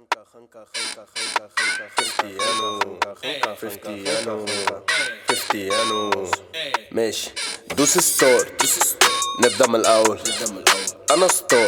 خنكة خنكة خنكة خنكة خنكة ففتيانو ففتيانو ففتيانو ماشي دوس ستار نبدأ من الأول أنا ستار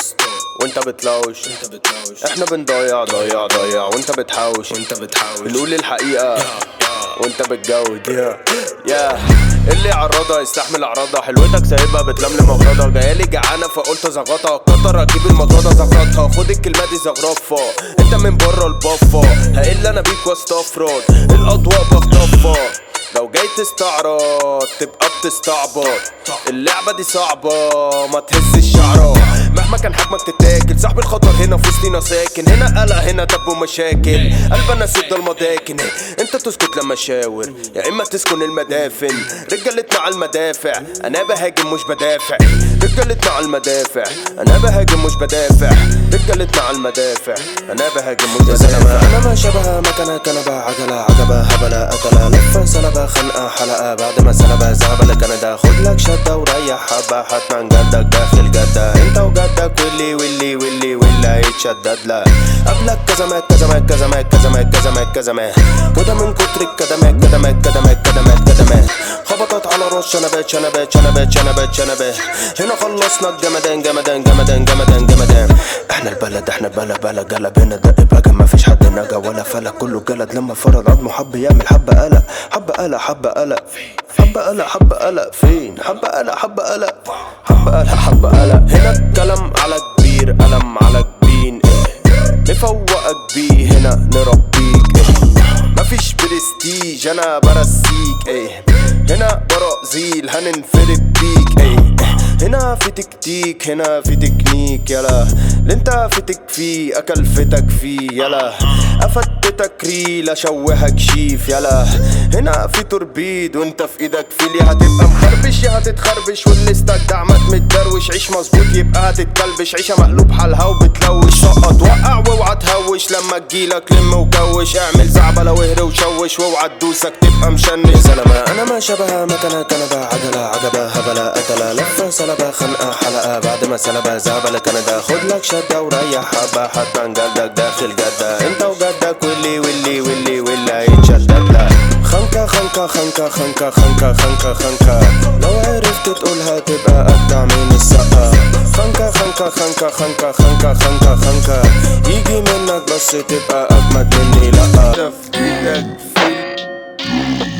وانت بتلوش احنا بنضيع ضيع ضيع وانت بتحوش وانت بتحاول بنقول الحقيقة وانت بتجود يا يا اللي عرضها يستحمل اعراضها حلوتك سايبها بتلملم اغراضها جايالي جعانه فقلت زغطها كتر اجيب المطرده زغرطها خد الكلمه دي زغرفه انت من بره البفه هقل انا بيك واستفرد الاضواء بخطفها لو جاي تستعرض تبقى بتستعبط اللعبة دي صعبة ما تهز الشعرة مهما كان حجمك تتاكل صاحب الخطر هنا في وسطينا ساكن هنا قلق هنا دب ومشاكل قلب انا سد المضاكن انت تسكت لما اشاور يا اما تسكن المدافن رجالتنا على المدافع انا بهاجم مش بدافع رجالتنا على المدافع انا بهاجم مش بدافع رجالتنا على المدافع انا بهاجم مش بدافع انا ما شبه مكنه كنبه عجله عجبه هبله قتله لفه سلبه خنقه حلقه بعد ما سلبه زهبله كندا خد لك شده وريح حبه حتما جدك داخل جده انت وجدك واللي واللي واللي واللي هيتشدد لا قبلك كزمات كزمات كزمات كزمات كزمات كزمات وده من كتر الكدمات كدمات كدمات كدمات كدمات خبطت على رش شنبات شنبات شنبات شنبات شنبات هنا خلصنا الجمدان جمدان جمدان جمدان جمدان احنا البلد احنا البلد بلد قلب هنا دق بقى ما فيش حد نجا ولا فلك كله جلد لما فرض عظمه حب يعمل حبه قلق حبه قلق حبه قلق حبه قلق حبه قلق فين حبه قلق حبه قلق حبه قلق حبه قلق هنا الكلام على كبير قلم على جبين ايه نفوقك بيه هنا نربيك ايه مفيش برستيج انا برسيك ايه هنا برازيل هننفرد بيك ايه هنا في تكتيك هنا في تكنيك يلا اللي انت فتك فيه اكل فتك فيه يلا افتتك ريل اشوهك شيف يلا هنا في توربيد وانت في ايدك فيل يا هتبقى مخربش يا هتتخربش واللي استجدع ما متدروش عيش مظبوط يبقى هتتكلبش عيشه مقلوب حالها وبتلوش سقط وقع واوعى تهوش لما تجيلك لم وكوش اعمل زعبله واهري وشوش واوعى تدوسك تبقى مشنش يا زلمه انا ما شبه مكنه كنبه عجله عجبه هبله قتله لفه سلبه خنقه حلقه بعد ما سلبه زعبله كندا خد لك شده وريح حبه حتى جلدك داخل جده انت وجدك واللي واللي واللي واللي هيتشدد لك خنكة خنكة خنكة خنكة خنكة خنكة خنكة لو عرفت تقولها تبقى أجدع من السقا خنكة خنكة خنكة خنكة خنكة خنكة خنكة يجي منك بس تبقى أجمد مني لأ في ايدك في